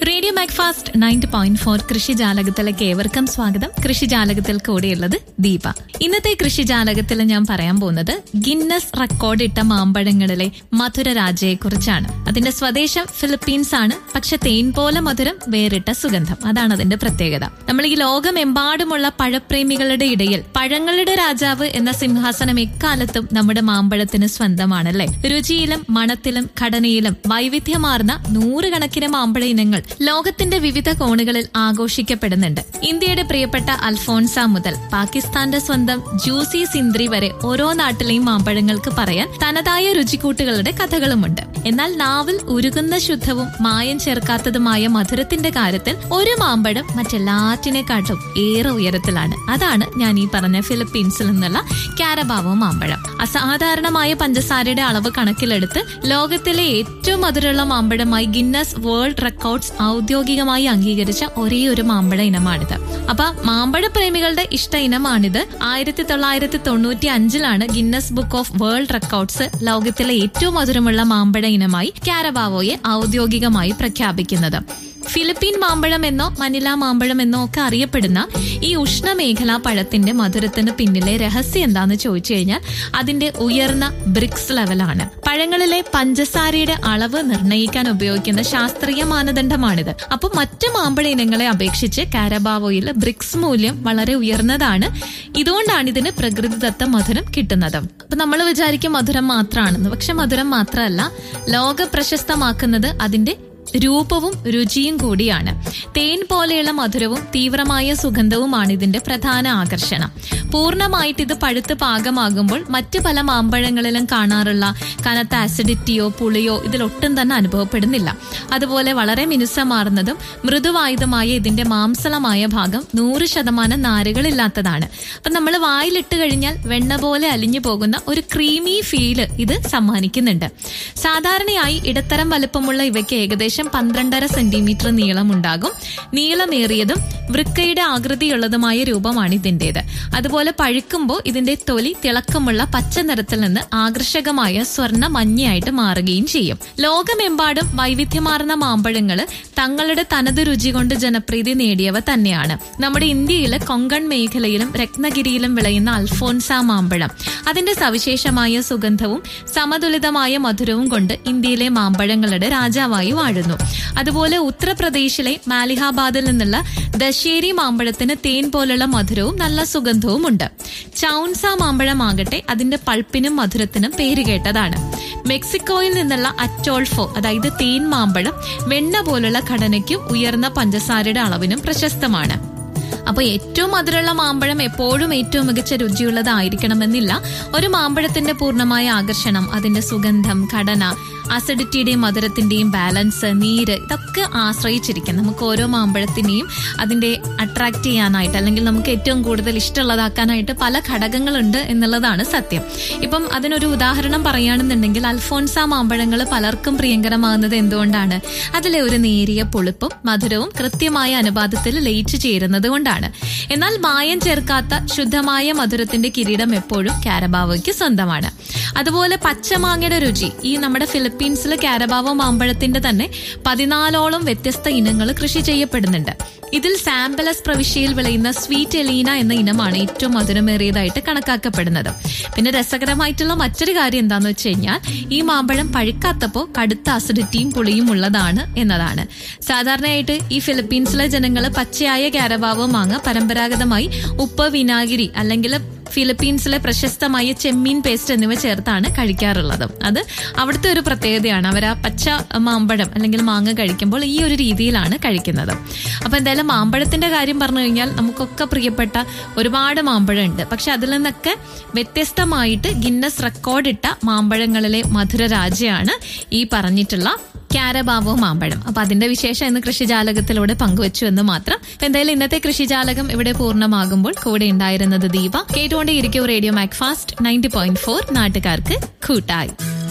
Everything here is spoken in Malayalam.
radio Macfast ninety point four കൃഷി ജാലകത്തിലേക്ക് ഏവർക്കും സ്വാഗതം കൃഷി ജാലകത്തിൽ കൂടെയുള്ളത് ദീപ ഇന്നത്തെ കൃഷി ജാലകത്തിൽ ഞാൻ പറയാൻ പോകുന്നത് ഗിന്നസ് റെക്കോർഡ് ഇട്ട മാമ്പഴങ്ങളിലെ മധുര രാജയെ കുറിച്ചാണ് അതിന്റെ സ്വദേശം ഫിലിപ്പീൻസ് ആണ് പക്ഷെ തേൻ പോലെ മധുരം വേറിട്ട സുഗന്ധം അതാണ് അതിന്റെ പ്രത്യേകത നമ്മൾ ഈ ലോകമെമ്പാടുമുള്ള പഴപ്രേമികളുടെ ഇടയിൽ പഴങ്ങളുടെ രാജാവ് എന്ന സിംഹാസനം എക്കാലത്തും നമ്മുടെ മാമ്പഴത്തിന് സ്വന്തമാണല്ലേ രുചിയിലും മണത്തിലും ഘടനയിലും വൈവിധ്യമാർന്ന നൂറുകണക്കിന് മാമ്പഴ ഇനങ്ങൾ ലോകത്തിന്റെ വിവിധ കോണുകളിൽ ആഘോഷിക്കപ്പെടുന്നുണ്ട് ഇന്ത്യയുടെ പ്രിയപ്പെട്ട അൽഫോൺസ മുതൽ പാകിസ്ഥാന്റെ സ്വന്തം ജൂസി സിന്ദ്രി വരെ ഓരോ നാട്ടിലെയും മാമ്പഴങ്ങൾക്ക് പറയാൻ തനതായ രുചിക്കൂട്ടുകളുടെ കഥകളുമുണ്ട് എന്നാൽ നാവിൽ ഉരുകുന്ന ശുദ്ധവും മായം ചേർക്കാത്തതുമായ മധുരത്തിന്റെ കാര്യത്തിൽ ഒരു മാമ്പഴം മറ്റെല്ലാറ്റിനെക്കാട്ടും ഏറെ ഉയരത്തിലാണ് അതാണ് ഞാൻ ഈ പറഞ്ഞ ഫിലിപ്പീൻസിൽ നിന്നുള്ള കാരബാവോ മാമ്പഴം അസാധാരണമായ പഞ്ചസാരയുടെ അളവ് കണക്കിലെടുത്ത് ലോകത്തിലെ ഏറ്റവും മധുരമുള്ള മാമ്പഴമായി ഗിന്നസ് വേൾഡ് റെക്കോർഡ്സ് ഔദ്യോഗികമായി അംഗീകരിച്ച ഒരേ ഒരു മാമ്പഴ ഇനമാണിത് അപ്പൊ മാമ്പഴ പ്രേമികളുടെ ഇഷ്ട ഇനമാണിത് ആയിരത്തി തൊള്ളായിരത്തി തൊണ്ണൂറ്റി അഞ്ചിലാണ് Guinness book of world records ലോകത്തിലെ ഏറ്റവും മധുരമുള്ള മാമ്പഴ ഇനമായി കാരബാവോയെ ഔദ്യോഗികമായി പ്രഖ്യാപിക്കുന്നത് ഫിലിപ്പീൻ മാമ്പഴം എന്നോ മനില മാമ്പഴം എന്നോ ഒക്കെ അറിയപ്പെടുന്ന ഈ ഉഷ്ണമേഖലാ പഴത്തിന്റെ മധുരത്തിന് പിന്നിലെ രഹസ്യം എന്താന്ന് ചോദിച്ചു കഴിഞ്ഞാൽ അതിന്റെ ഉയർന്ന ബ്രിക്സ് ലെവലാണ് പഴങ്ങളിലെ പഞ്ചസാരയുടെ അളവ് നിർണ്ണയിക്കാൻ ഉപയോഗിക്കുന്ന ശാസ്ത്രീയ മാനദണ്ഡമാണിത് അപ്പൊ മറ്റു മാമ്പഴ ഇനങ്ങളെ അപേക്ഷിച്ച് കാരബാവോയിൽ ബ്രിക്സ് മൂല്യം വളരെ ഉയർന്നതാണ് ഇതുകൊണ്ടാണ് ഇതിന് പ്രകൃതിദത്ത മധുരം കിട്ടുന്നത് അപ്പൊ നമ്മൾ വിചാരിക്കും മധുരം മാത്രമാണെന്ന് പക്ഷെ മധുരം മാത്രമല്ല ലോക പ്രശസ്തമാക്കുന്നത് അതിന്റെ രൂപവും രുചിയും കൂടിയാണ് തേൻ പോലെയുള്ള മധുരവും തീവ്രമായ സുഗന്ധവുമാണ് ഇതിന്റെ പ്രധാന ആകർഷണം പൂർണ്ണമായിട്ട് ഇത് പഴുത്ത് പാകമാകുമ്പോൾ മറ്റു പല മാമ്പഴങ്ങളിലും കാണാറുള്ള കനത്ത ആസിഡിറ്റിയോ പുളിയോ ഇതിലൊട്ടും തന്നെ അനുഭവപ്പെടുന്നില്ല അതുപോലെ വളരെ മിനുസമാർന്നതും മൃദുവായുധമായ ഇതിന്റെ മാംസളമായ ഭാഗം നൂറ് ശതമാനം നാരുകളില്ലാത്തതാണ് അപ്പൊ നമ്മൾ വായിലിട്ട് കഴിഞ്ഞാൽ വെണ്ണ പോലെ അലിഞ്ഞു പോകുന്ന ഒരു ക്രീമി ഫീല് ഇത് സമ്മാനിക്കുന്നുണ്ട് സാധാരണയായി ഇടത്തരം വലുപ്പമുള്ള ഇവയ്ക്ക് ഏകദേശം പന്ത്രണ്ടര സെന്റിമീറ്റർ നീളമുണ്ടാകും നീളമേറിയതും വൃക്കയുടെ ആകൃതിയുള്ളതുമായ രൂപമാണ് ഇതിന്റേത് അതുപോലെ പഴുക്കുമ്പോൾ ഇതിന്റെ തൊലി തിളക്കമുള്ള പച്ച നിറത്തിൽ നിന്ന് ആകർഷകമായ സ്വർണ്ണ മഞ്ഞയായിട്ട് മാറുകയും ചെയ്യും ലോകമെമ്പാടും വൈവിധ്യമാർന്ന മാമ്പഴങ്ങള് തങ്ങളുടെ തനത് രുചി കൊണ്ട് ജനപ്രീതി നേടിയവ തന്നെയാണ് നമ്മുടെ ഇന്ത്യയിലെ കൊങ്കൺ മേഖലയിലും രത്നഗിരിയിലും വിളയുന്ന അൽഫോൻസ മാമ്പഴം അതിന്റെ സവിശേഷമായ സുഗന്ധവും സമതുലിതമായ മധുരവും കൊണ്ട് ഇന്ത്യയിലെ മാമ്പഴങ്ങളുടെ രാജാവായി വാഴുന്നു അതുപോലെ ഉത്തർപ്രദേശിലെ മാലിഹാബാദിൽ നിന്നുള്ള ദശേരി മാമ്പഴത്തിന് തേൻ പോലുള്ള മധുരവും നല്ല സുഗന്ധവും ഉണ്ട് ചൗൻസ മാമ്പഴമാകട്ടെ അതിന്റെ പൾപ്പിനും മധുരത്തിനും പേരുകേട്ടതാണ് മെക്സിക്കോയിൽ നിന്നുള്ള അറ്റോൾഫോ അതായത് തേൻ മാമ്പഴം വെണ്ണ പോലുള്ള ഘടനയ്ക്കും ഉയർന്ന പഞ്ചസാരയുടെ അളവിനും പ്രശസ്തമാണ് അപ്പൊ ഏറ്റവും മധുരമുള്ള മാമ്പഴം എപ്പോഴും ഏറ്റവും മികച്ച രുചിയുള്ളതായിരിക്കണമെന്നില്ല ഒരു മാമ്പഴത്തിന്റെ പൂർണ്ണമായ ആകർഷണം അതിന്റെ സുഗന്ധം ഘടന അസിഡിറ്റിയുടെയും മധുരത്തിന്റെയും ബാലൻസ് നീര് ഇതൊക്കെ ആശ്രയിച്ചിരിക്കും നമുക്ക് ഓരോ മാമ്പഴത്തിനെയും അതിന്റെ അട്രാക്ട് ചെയ്യാനായിട്ട് അല്ലെങ്കിൽ നമുക്ക് ഏറ്റവും കൂടുതൽ ഇഷ്ടമുള്ളതാക്കാനായിട്ട് പല ഘടകങ്ങളുണ്ട് എന്നുള്ളതാണ് സത്യം ഇപ്പം അതിനൊരു ഉദാഹരണം പറയുകയാണെന്നുണ്ടെങ്കിൽ അൽഫോൻസ മാമ്പഴങ്ങൾ പലർക്കും പ്രിയങ്കരമാകുന്നത് എന്തുകൊണ്ടാണ് അതിലെ ഒരു നേരിയ പുളിപ്പും മധുരവും കൃത്യമായ അനുപാതത്തിൽ ലയിച്ചു ചേരുന്നത് കൊണ്ടാണ് എന്നാൽ മായം ചേർക്കാത്ത ശുദ്ധമായ മധുരത്തിന്റെ കിരീടം എപ്പോഴും കാരബാവോയ്ക്ക് സ്വന്തമാണ് അതുപോലെ പച്ചമാങ്ങയുടെ രുചി ഈ നമ്മുടെ ഫിലിപ്പീൻസിലെ കാരബാവോ മാമ്പഴത്തിന്റെ തന്നെ പതിനാലോളം വ്യത്യസ്ത ഇനങ്ങൾ കൃഷി ചെയ്യപ്പെടുന്നുണ്ട് ഇതിൽ സാമ്പലസ് പ്രവിശ്യയിൽ വിളയുന്ന സ്വീറ്റ് എലീന എന്ന ഇനമാണ് ഏറ്റവും മധുരമേറിയതായിട്ട് കണക്കാക്കപ്പെടുന്നത് പിന്നെ രസകരമായിട്ടുള്ള മറ്റൊരു കാര്യം എന്താന്ന് വെച്ച് കഴിഞ്ഞാൽ ഈ മാമ്പഴം പഴുക്കാത്തപ്പോൾ കടുത്ത അസിഡിറ്റിയും പുളിയും ഉള്ളതാണ് എന്നതാണ് സാധാരണയായിട്ട് ഈ ഫിലിപ്പീൻസിലെ ജനങ്ങൾ പച്ചയായ കാരബാവോ മാങ്ങ പരമ്പരാഗതമായി ഉപ്പ് വിനാഗിരി അല്ലെങ്കിൽ ഫിലിപ്പീൻസിലെ പ്രശസ്തമായ ചെമ്മീൻ പേസ്റ്റ് എന്നിവ ചേർത്താണ് കഴിക്കാറുള്ളത് അത് അവിടുത്തെ ഒരു പ്രത്യേകതയാണ് അവർ ആ പച്ച മാമ്പഴം അല്ലെങ്കിൽ മാങ്ങ കഴിക്കുമ്പോൾ ഈ ഒരു രീതിയിലാണ് കഴിക്കുന്നത് അപ്പൊ എന്തായാലും മാമ്പഴത്തിന്റെ കാര്യം പറഞ്ഞു കഴിഞ്ഞാൽ നമുക്കൊക്കെ പ്രിയപ്പെട്ട ഒരുപാട് മാമ്പഴം ഉണ്ട് പക്ഷെ അതിൽ നിന്നൊക്കെ വ്യത്യസ്തമായിട്ട് ഗിന്നസ് റെക്കോർഡ് ഇട്ട മാമ്പഴങ്ങളിലെ മധുര രാജയാണ് ഈ പറഞ്ഞിട്ടുള്ള കാരബാവോ മാമ്പഴം അപ്പൊ അതിന്റെ വിശേഷം ഇന്ന് കൃഷിജാലകത്തിലൂടെ പങ്കുവച്ചു എന്ന് മാത്രം അപ്പൊ എന്തായാലും ഇന്നത്തെ കൃഷിജാലകം ഇവിടെ പൂർണ്ണമാകുമ്പോൾ കൂടെ ഉണ്ടായിരുന്നത് ദീപ കേട്ടുകൊണ്ടേയിരിക്കും radio Macfast ninety point four നാട്ടുകാർക്ക് കൂട്ടായി